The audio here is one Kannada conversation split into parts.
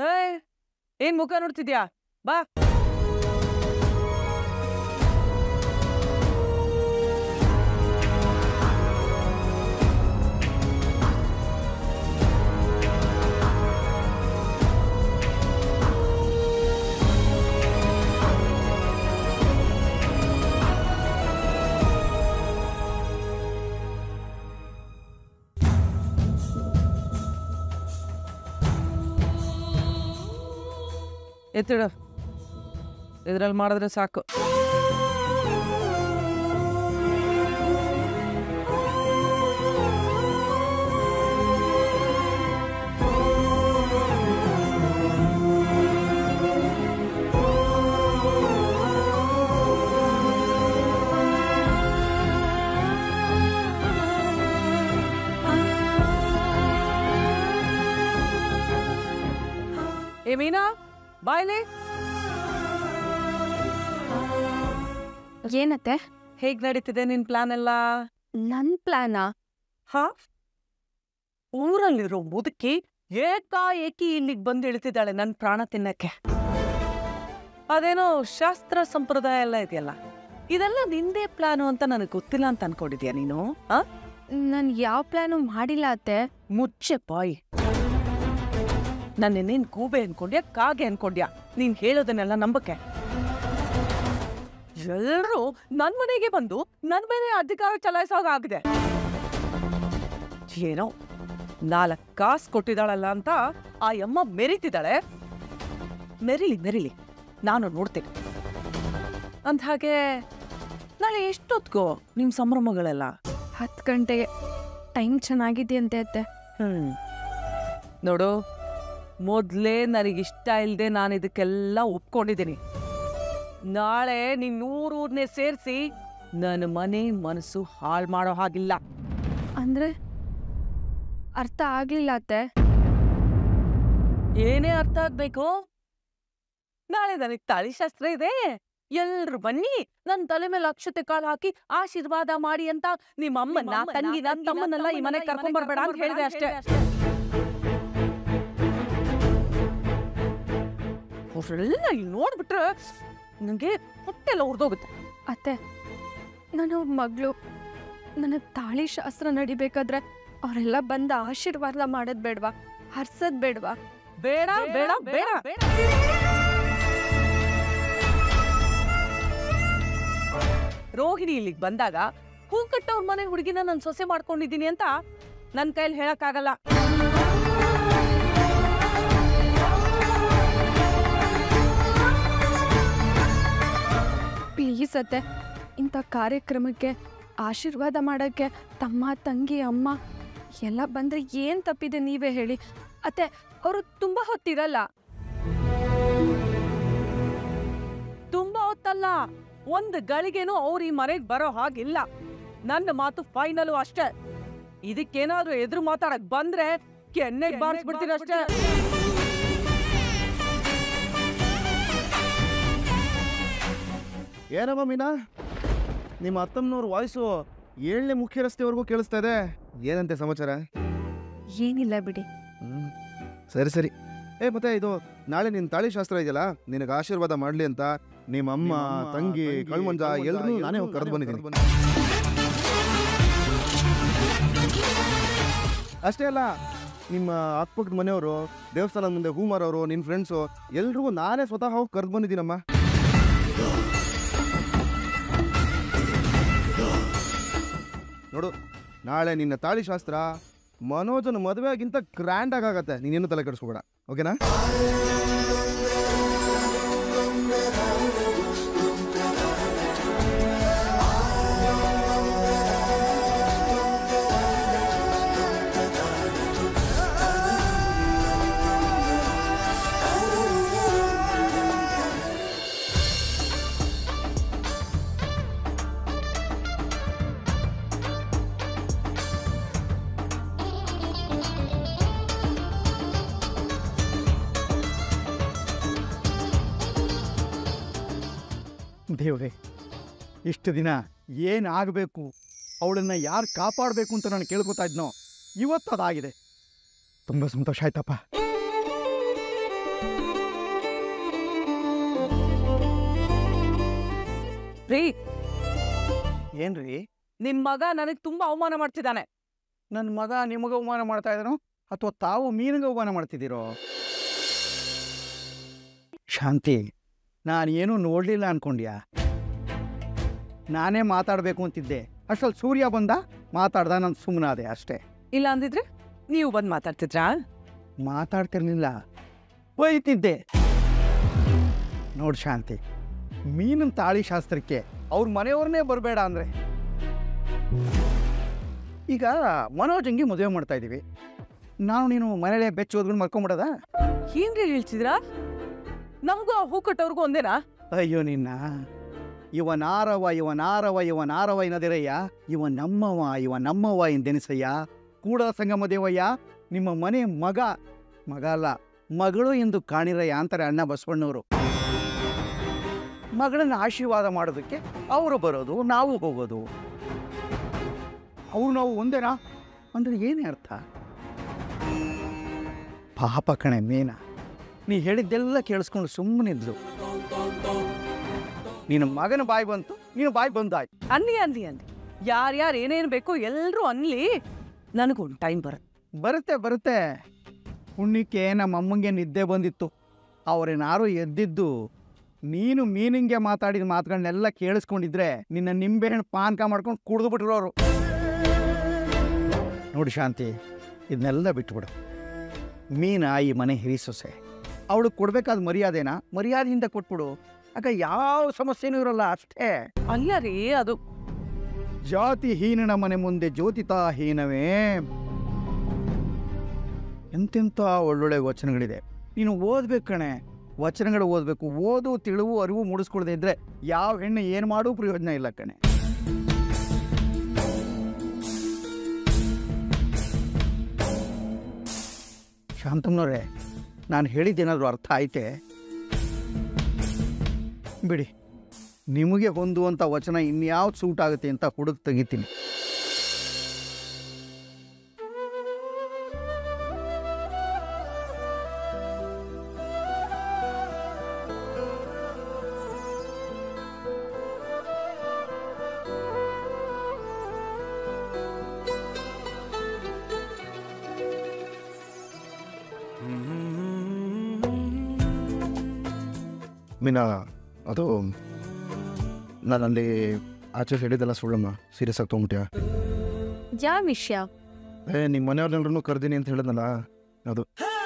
ಏಯ್ ಏನ್ ಮುಖ ನೋಡ್ತಿದ್ಯಾ ಬಾ ಎತ್ತಿಡು ಇದ್ರಲ್ಲಿ ಮಾಡಿದ್ರೆ ಸಾಕು ಏ ಮೀನಾ ಬಾಯ್ಲಿ ಏನತ್ತೆ ಹೇಗ್ ನಡೀತಿದೆ ನಿನ್ ಪ್ಲಾನ್ ಎಲ್ಲ ನನ್ ಪ್ಲಾನಾ ಹಾ ಊರಲ್ಲಿರೋ ಮುದುಕಿ ಏಕಾಏಕಿ ಇಲ್ಲಿಗೆ ಬಂದು ಇಳಿತಿದ್ದಾಳೆ ನನ್ನ ಪ್ರಾಣ ತಿನ್ನಕ್ಕೆ ಅದೇನೋ ಶಾಸ್ತ್ರ ಸಂಪ್ರದಾಯ ಎಲ್ಲ ಇದೆಯಲ್ಲ ಇದೆಲ್ಲ ನಿಂದೇ ಪ್ಲಾನು ಅಂತ ನನಗೆ ಗೊತ್ತಿಲ್ಲ ಅಂತ ಅನ್ಕೊಂಡಿದ್ಯಾ ನೀನು ಆ ನಾನ್ ಯಾವ ಪ್ಲಾನು ಮಾಡಿಲ್ಲ ಅತ್ತೆ ಮುಚ್ಚೆ ಬಾಯಿ ನನ್ನ ನೀನ್ ಗೂಬೆ ಅನ್ಕೊಂಡ್ಯಾ ಕಾಗೆ ಅನ್ಕೊಂಡ್ಯಾ ನೀನ್ ಹೇಳೋದನ್ನೆಲ್ಲ ನಂಬಕ್ಕೆ ಎಲ್ಲರೂ ನನ್ ಮನೆಗೆ ಬಂದು ನನ್ ಮೇಲೆ ಅಧಿಕಾರ ಚಲಾಯಿಸೋಗಾಗಿದೆ ಏನೋ ನಾಲ್ಕು ಕಾಸು ಕೊಟ್ಟಿದ್ದಾಳಲ್ಲ ಅಂತ ಆ ಯಮ್ಮ ಮೆರಿತಿದ್ದಾಳೆ ಮೆರಿಲಿ ಮೆರಿಲಿ ನಾನು ನೋಡ್ತೀನಿ ಅಂದ ಹಾಗೆ ನಾಳೆ ಎಷ್ಟೊತ್ಗೋ ನಿಮ್ ಸಂಭ್ರಮಗಳೆಲ್ಲ ಹತ್ತು ಗಂಟೆಗೆ ಟೈಮ್ ಚೆನ್ನಾಗಿದೆಯಂತೆ ಅತ್ತೆ ಹ್ಮ್ ನೋಡು ಮೊದ್ಲೇ ನನಗಿಷ್ಟ ಇಲ್ಲದೆ ನಾನು ಇದಕ್ಕೆಲ್ಲ ಒಪ್ಕೊಂಡಿದ್ದೀನಿ ನಾಳೆ ನೀನ್ ನೂರೂರ್ನೆ ಸೇರಿಸಿ ನನ್ನ ಮನೆ ಮನಸ್ಸು ಹಾಳು ಮಾಡೋ ಹಾಗಿಲ್ಲ ಅಂದ್ರೆ ಅರ್ಥ ಆಗ್ಲಿಲ್ಲ ಅತ್ತೆ ಏನೇ ಅರ್ಥ ಆಗ್ಬೇಕು ನಾಳೆ ನನಗೆ ತಾಳಿಶಾಸ್ತ್ರ ಇದೆ ಎಲ್ರು ಬನ್ನಿ ನನ್ನ ತಲೆ ಮೇಲೆ ಅಕ್ಷತೆ ಕಾಳು ಹಾಕಿ ಆಶೀರ್ವಾದ ಮಾಡಿ ಅಂತ ನಿಮ್ಮ ಅಮ್ಮನ್ನ ತಂಗಿನ ತಮ್ಮನ್ನೆಲ್ಲ ಈ ಮನೆಗೆ ಕರ್ಕೊಂಡ್ ಬರ್ಬೇಡ ಅಂತ ಹೇಳಿದೆ ಅಷ್ಟೇ ಅವ್ರೆಲ್ಲ ಇಲ್ಲಿ ನೋಡ್ಬಿಟ್ರೆ ನನಗೆ ಹೊಟ್ಟೆಲ್ಲ ಉರ್ದೋಗುತ್ತೆ ಅತ್ತೆ ನಾನು ಮಗಳು ನನ್ನ ತಾಳಿ ಶಾಸ್ತ್ರ ನಡಿಬೇಕಾದ್ರೆ ಅವರೆಲ್ಲ ಬಂದ ಆಶೀರ್ವಾದ ಮಾಡೋದ್ ಬೇಡ್ವಾ ಹರ್ಸದ್ ಬೇಡ್ವಾ ಬೇಡ ಬೇಡ ಬೇಡ ರೋಹಿಣಿ ಇಲ್ಲಿಗೆ ಬಂದಾಗ ಹೂ ಕಟ್ಟವ್ರ ಮನೆ ಹುಡುಗಿನ ನಾನು ಸೊಸೆ ಮಾಡ್ಕೊಂಡಿದ್ದೀನಿ ಅಂತ ನನ್ನ ಕೈಲಿ ಹೇಳಕ್ಕಾಗಲ್ಲ ಪ್ಲೀಸ್ ಅತ್ತೆ ಇಂಥ ಕಾರ್ಯಕ್ರಮಕ್ಕೆ ಆಶೀರ್ವಾದ ಮಾಡೋಕ್ಕೆ ತಮ್ಮ ತಂಗಿ ಅಮ್ಮ ಎಲ್ಲ ಬಂದ್ರೆ ಏನ್ ತಪ್ಪಿದೆ ನೀವೇ ಹೇಳಿ ಅತ್ತೆ ಅವರು ತುಂಬಾ ಹೊತ್ತಿರಲ್ಲ ತುಂಬಾ ಹೊತ್ತಲ್ಲ ಒಂದು ಗಳಿಗೆನೂ ಅವ್ರು ಈ ಮನೆಗೆ ಬರೋ ಹಾಗಿಲ್ಲ ನನ್ನ ಮಾತು ಫೈನಲು ಅಷ್ಟೇ ಇದಕ್ಕೇನಾದ್ರೂ ಎದುರು ಮಾತಾಡಕ್ ಬಂದ್ರೆ ಕೆನ್ನೆಗೆ ಬಾರಿಸ್ಬಿಡ್ತೀನಿ ಅಷ್ಟೇ ಏನಮ್ಮ ಮೀನಾ ನಿಮ್ಮ ಅತ್ತಮ್ಮನವ್ರ ವಾಯ್ಸು ಏಳನೇ ಮುಖ್ಯ ರಸ್ತೆವರೆಗೂ ಕೇಳಿಸ್ತಾ ಇದೆ ಏನಂತೆ ಸಮಾಚಾರ ಏನಿಲ್ಲ ಬಿಡಿ ಹ್ಮ್. ಸರಿ ಸರಿ ಏ ಮತ್ತೆ ಇದು ನಾಳೆ ನಿನ್ನ ತಾಳಿ ಶಾಸ್ತ್ರ ಇದೆಯಲ್ಲ ನಿನಗೆ ಆಶೀರ್ವಾದ ಮಾಡಲಿ ಅಂತ ನಿಮ್ಮ ಅಮ್ಮ ತಂಗಿ ಕಳ್ಮಂಜ ಎಲ್ಲರೂ ನಾನೇ ಹೋಗಿ ಕರೆದು ಬಂದಿದ್ದೀನಿ ಅಷ್ಟೇ ಅಲ್ಲ ನಿಮ್ಮ ಅಕ್ಕಪಕ್ಕದ ಮನೆಯವರು ದೇವಸ್ಥಾನದ ಮುಂದೆ ಹೂ ಮಾರೋರು ನಿನ್ನ ಫ್ರೆಂಡ್ಸು ಎಲ್ರಿಗೂ ನಾನೇ ಸ್ವತಃ ಹೋಗಿ ಕರೆದು ಬಂದಿದ್ದೀನಮ್ಮ ನೋಡು ನಾಳೆ ನಿನ್ನ ತಾಳಿ ಶಾಸ್ತ್ರ ಮನೋಜನ ಮದುವೆಗಿಂತ ಗ್ರ್ಯಾಂಡ್ ಆಗಾಗತ್ತೆ ನೀನೇನು ತಲೆ ಕೆಡಿಸ್ಕೋಬೇಡ ಓಕೆನಾ ದೇವ್ರೆ ಇಷ್ಟು ದಿನ ಏನಾಗಬೇಕು ಅವಳನ್ನು ಯಾರು ಕಾಪಾಡಬೇಕು ಅಂತ ನಾನು ಕೇಳ್ಕೊತಾ ಇದ್ನೋ ಇವತ್ತು ಅದಾಗಿದೆ ತುಂಬ ಸಂತೋಷ ಆಯ್ತಪ್ಪ ರೀ ಏನ್ರಿ ನಿಮ್ ಮಗ ನನಗ್ ತುಂಬಾ ಅವಮಾನ ಮಾಡ್ತಿದ್ದಾನೆ ನನ್ನ ಮಗ ನಿಮಗೆ ಅವಮಾನ ಮಾಡ್ತಾ ಇದ್ದಾನೋ ಅಥವಾ ತಾವು ಮೀನಿಗೆ ಅವಮಾನ ಮಾಡ್ತಿದ್ದೀರೋ ಶಾಂತಿ ನಾನು ಏನೂ ನೋಡಲಿಲ್ಲ ಅನ್ಕೊಂಡ್ಯಾ ನಾನೇ ಮಾತಾಡಬೇಕು ಅಂತಿದ್ದೆ ಅಷ್ಟರಲ್ಲಿ ಸೂರ್ಯ ಬಂದ ಮಾತಾಡ್ದ ನಾನು ಸುಮ್ಮನಾದೆ ಅಷ್ಟೇ ಇಲ್ಲ ಅಂದಿದ್ರೆ ನೀವು ಬಂದ್ ಮಾತಾಡ್ತಿದ್ರಾ ಮಾತಾಡ್ತಿರ್ಲಿಲ್ಲ ಬೈತಿದ್ದೆ ನೋಡು ಶಾಂತಿ ಮೀನಿನ ತಾಳಿ ಶಾಸ್ತ್ರಕ್ಕೆ ಅವ್ರ ಮನೆಯವ್ರನ್ನೇ ಬರಬೇಡ ಅಂದರೆ ಈಗ ಮನೋಜಂಗೆ ಮದುವೆ ಮಾಡ್ತಾ ಇದ್ದೀವಿ ನಾವು ನೀನು ಮನೇಲೆ ಬೆಚ್ಚ ಓದ್ಕೊಂಡು ಮಲ್ಕೊಂಬಿಡೋದ ಏನ್ರಿ ಹೇಳ್ತಿದ್ರಾ ನಮಗೂ ಆ ಹೂ ಕಟ್ಟೋರ್ಗೂ ಒಂದೇನಾ ಅಯ್ಯೋ ನಿನ್ನ ಇವ ನಾರವ ಇವ ನಾರವ ಇವ ನಾರವ ಎನ್ನದಿರಯ್ಯ ಇವ ನಮ್ಮವ ಇವ ನಮ್ಮವ ಎಂದೆನಿಸಯ್ಯ ಕೂಡ ಸಂಗಮ ದೇವಯ್ಯ ನಿಮ್ಮ ಮನೆ ಮಗ ಮಗ ಅಲ್ಲ ಮಗಳು ಎಂದು ಕಾಣಿರಯ್ಯ ಅಂತಾರೆ ಅಣ್ಣ ಬಸವಣ್ಣವರು ಮಗಳನ್ನ ಆಶೀರ್ವಾದ ಮಾಡೋದಕ್ಕೆ ಅವರು ಬರೋದು ನಾವು ಹೋಗೋದು ಅವ್ರು ನಾವು ಒಂದೇನಾ ಅಂದ್ರೆ ಏನೇ ಅರ್ಥ ಪಾಪ ಕಣೆ ಮೀನ ನೀ ಹೇಳಿದ್ದೆಲ್ಲ ಕೇಳಿಸ್ಕೊಂಡು ಸುಮ್ಮನಿದ್ಲು ನಿನ್ನ ಮಗನ ಬಾಯಿ ಬಂತು ನೀನು ಬಾಯಿ ಬಂದಾಯ್ತು ಅನ್ನಿ ಅನ್ನಿ ಅನ್ನಿ ಯಾರ್ಯಾರು ಏನೇನ್ ಬೇಕು ಎಲ್ರೂ ಅನ್ಲಿ ನನಗೊಂದು ಟೈಮ್ ಬರುತ್ತೆ ಬರುತ್ತೆ ಬರುತ್ತೆ ಪುಣ್ಯಕ್ಕೆ ನಮ್ಮ ಅಮ್ಮಂಗೆ ನಿದ್ದೆ ಬಂದಿತ್ತು ಅವರೇನಾರು ಎದ್ದಿದ್ದು ನೀನು ಮೀನಿಂಗೆ ಮಾತಾಡಿದ ಮಾತುಗಳನ್ನೆಲ್ಲ ಕೇಳಿಸ್ಕೊಂಡಿದ್ರೆ ನಿನ್ನ ನಿಂಬೆಹಣ್ಣು ಪಾನಕ ಮಾಡ್ಕೊಂಡು ಕುಡಿದು ಬಿಟ್ರೋರು ನೋಡಿ ಶಾಂತಿ ಇದನ್ನೆಲ್ಲ ಬಿಟ್ಬಿಡು ಮೀನ ಈ ಮನೆ ಹಿರಿ ಸೊಸೆ ಅವಳು ಕೊಡ್ಬೇಕಾದ ಮರ್ಯಾದೆನ ಮರ್ಯಾದೆಯಿಂದ ಕೊಟ್ಬಿಡು ಆಗ ಯಾವ ಸಮಸ್ಯೆನೂ ಇರಲ್ಲ ಅಷ್ಟೇ ಅಲ್ಲ ರೀ ಅದು ಜಾತಿ ಹೀನನ ಮನೆ ಮುಂದೆ ಜ್ಯೋತಿತಾ ಹೀನವೇ ಎಂತೆಂಥ ಒಳ್ಳೊಳ್ಳೆ ವಚನಗಳಿದೆ ನೀನು ಓದ್ಬೇಕು ಕಣೆ ವಚನಗಳು ಓದಬೇಕು ಓದು ತಿಳಿವು ಅರಿವು ಮೂಡಿಸ್ಕೊಳ್ದೇ ಇದ್ರೆ ಯಾವ ಹೆಣ್ಣು ಏನು ಮಾಡೂ ಪ್ರಯೋಜನ ಇಲ್ಲ ಕಣೆ ಶಾಂತಮ್ನವ್ರೆ ನಾನು ಹೇಳಿದ್ದೇನಾದರೂ ಅರ್ಥ ಆಯ್ತೆ ಬಿಡಿ ನಿಮಗೆ ಹೊಂದುವಂಥ ವಚನ ಇನ್ಯಾವ್ದು ಸೂಟ್ ಆಗುತ್ತೆ ಅಂತ ಹುಡುಕ್ ತೆಗಿತೀನಿ ಮೀನಾ ಅದು ನಾನು ಅಲ್ಲಿ ಆಚೆ ಹೇಳಿದ್ದೆಲ್ಲ ಸುಳ್ಳಮ್ಮ ಸೀರಿಯಸ್ ಆಗಿ ತೊಗೊಂಬಿಟ್ಯಾ ಯಾವ ವಿಷಯ ಏ ನಿಮ್ಮ ಮನೆಯವ್ರನ್ನೆಲ್ಲರೂ ಕರ್ದೀನಿ ಅಂತ ಹೇಳಿದ್ನಲ್ಲ ಅದು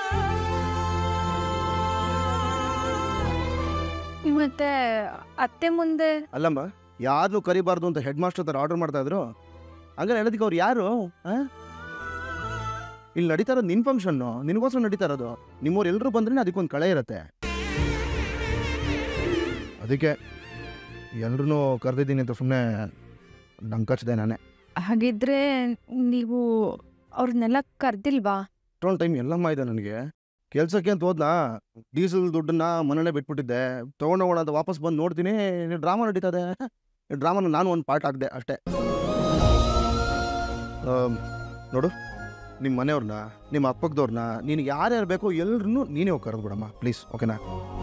ಮತ್ತೆ ಅತ್ತೆ ಮುಂದೆ ಅಲ್ಲಮ್ಮ ಯಾರನ್ನೂ ಕರಿಬಾರ್ದು ಅಂತ ಹೆಡ್ ಮಾಸ್ಟರ್ ಹತ್ರ ಆರ್ಡರ್ ಮಾಡ್ತಾ ಇದ್ರು ಹಂಗಾರೆ ಹೇಳೋದಕ್ಕೆ ಅವ್ರು ಯಾರು ಆ? ಇಲ್ಲಿ ನಡೀತಾ ಇರೋದು ನಿನ್ನ ಫಂಕ್ಷನ್ನು ನಿನಗೋಸ್ಕರ ನಡೀತಾ ಇರೋದು ನಿಮ್ಮವ್ರು ಎಲ್ಲರೂ ಬಂದ್ರೆ ಅದಕ್ಕೊಂದು ಕಳೆ ಇರುತ್ತೆ ಅದಕ್ಕೆ ಎಲ್ರೂ ಕರೆದಿದ್ದೀನಿ ಅಂತ ಸುಮ್ಮನೆ ನಂಕಚ್ದೆ ನಾನೇ ಹಾಗಿದ್ರೆ ನೀವು ಅವ್ರನ್ನೆಲ್ಲ ಕರ್ದಿಲ್ವಾ ಅಷ್ಟೊಂದು ಟೈಮ್ ಎಲ್ಲಮ್ಮ ಇದೆ ನನಗೆ ಕೆಲ್ಸಕ್ಕೆ ಅಂತ ಹೋದ್ನಾ ಡೀಸೆಲ್ ದುಡ್ಡನ್ನ ಮನೇಲೆ ಬಿಟ್ಬಿಟ್ಟಿದ್ದೆ ತೊಗೊಂಡೋಗೋಣ ಅಂತ ವಾಪಸ್ ಬಂದು ನೋಡ್ತೀನಿ ಡ್ರಾಮಾ ನಡೀತದೆ ಈ ಡ್ರಾಮಾನ ನಾನು ಒಂದು ಪಾರ್ಟ್ ಹಾಕಿದೆ ಅಷ್ಟೇ ಆಮ್, ನೋಡು ನಿಮ್ಮ ಮನೆಯವ್ರನ್ನ ನಿಮ್ಮ ಅಪ್ಪಗ್ದವ್ರನ್ನ ನಿನಗೆ ಯಾರ್ಯಾರು ಬೇಕೋ ಎಲ್ರೂ ನೀನೇ ಹೋಗಿ ಕರೆದು ಬಿಡಮ್ಮ ಪ್ಲೀಸ್ ಓಕೆನಾ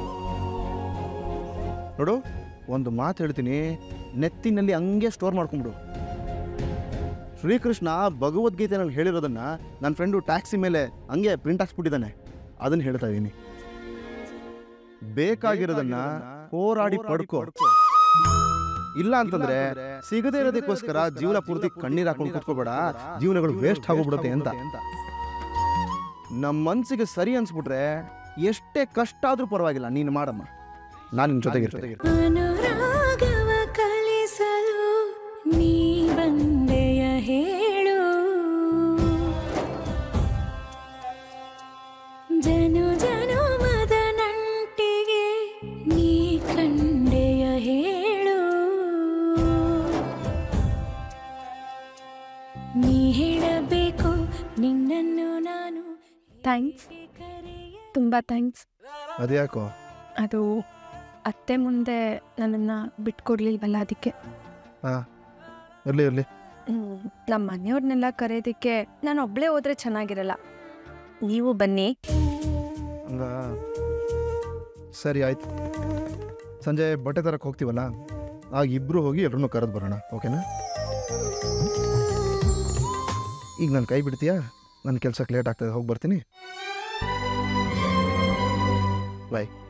ನೋಡು ಒಂದು ಮಾತು ಹೇಳ್ತೀನಿ ನೆತ್ತಿನಲ್ಲಿ ಹಂಗೆ ಸ್ಟೋರ್ ಮಾಡ್ಕೊಂಬಿಡು ಶ್ರೀಕೃಷ್ಣ ಭಗವದ್ಗೀತೆನಲ್ಲಿ ಹೇಳಿರೋದನ್ನ ನನ್ನ ಫ್ರೆಂಡು ಟ್ಯಾಕ್ಸಿ ಮೇಲೆ ಹಂಗೆ ಪ್ರಿಂಟ್ ಹಾಕ್ಸ್ಬಿಟ್ಟಿದ್ದಾನೆ ಅದನ್ನ ಹೇಳ್ತಾ ಇದ್ದೀನಿ ಬೇಕಾಗಿರೋದನ್ನ ಹೋರಾಡಿ ಪಡ್ಕೋ ಇಲ್ಲ ಅಂತಂದ್ರೆ ಸಿಗದೇ ಇರೋದಕ್ಕೋಸ್ಕರ ಜೀವನ ಪೂರ್ತಿ ಕಣ್ಣೀರ್ ಹಾಕೊಂಡು ಕುತ್ಕೋಬೇಡ ಜೀವನಗಳು ವೇಸ್ಟ್ ಆಗೋಗ್ಬಿಡುತ್ತೆ ಅಂತ ನಮ್ಮ ಮನ್ಸಿಗೆ ಸರಿ ಅನ್ಸ್ಬಿಟ್ರೆ ಎಷ್ಟೇ ಕಷ್ಟ ಆದ್ರೂ ಪರವಾಗಿಲ್ಲ ನೀನು ಮಾಡಮ್ಮ ನಾನು ನಿನ್ನ ಜೊತೆಗಿರ್ತೀನಿ ಅನುರಾಗವ ಕಲಿಸಲು ನೀ ಬಂದೆಯ ಹೇಳು ಜನು ಜನುಮದ ನಂಟಿಗೆ ನೀ ಕಂಡೆಯ ಹೇಳು ನೀ ಹೇಳಬೇಕು ನಿನ್ನನ್ನು ನಾನು ಥ್ಯಾಂಕ್ಸ್ ಹೇಗೆ ಕರೆಯ ತುಂಬ ಥ್ಯಾಂಕ್ಸ್ ಅದ್ಯಾಕೋ ಅದು ಅತ್ತೆ ಮುಂದೆ ನನ್ನನ್ನು ಬಿಟ್ಕೊಡ್ಲಿಲ್ವಲ್ಲ ಅದಕ್ಕೆ ಇರ್ಲಿ ಇರ್ಲಿ ನಮ್ಮ ಮನೆಯವ್ರನ್ನೆಲ್ಲ ಕರೆಯೋದಕ್ಕೆ ನಾನು ಒಬ್ಬಳೇ ಹೋದ್ರೆ ಚೆನ್ನಾಗಿರಲ್ಲ ನೀವು ಬನ್ನಿ ಹಂಗ ಸರಿ ಆಯ್ತು ಸಂಜೆ ಬಟ್ಟೆ ತರಕ್ಕೆ ಹೋಗ್ತೀವಲ್ಲ ಆಗ ಇಬ್ರು ಹೋಗಿ ಎಲ್ಲರನ್ನೂ ಕರೆದು ಬರೋಣ ಓಕೆನಾ ಈಗ ನಾನು ಕೈ ಬಿಡ್ತೀಯಾ ನನ್ನ ಕೆಲ್ಸಕ್ಕೆ ಲೇಟ್ ಆಗ್ತದೆ ಹೋಗಿ ಬರ್ತೀನಿ ಬಾಯ್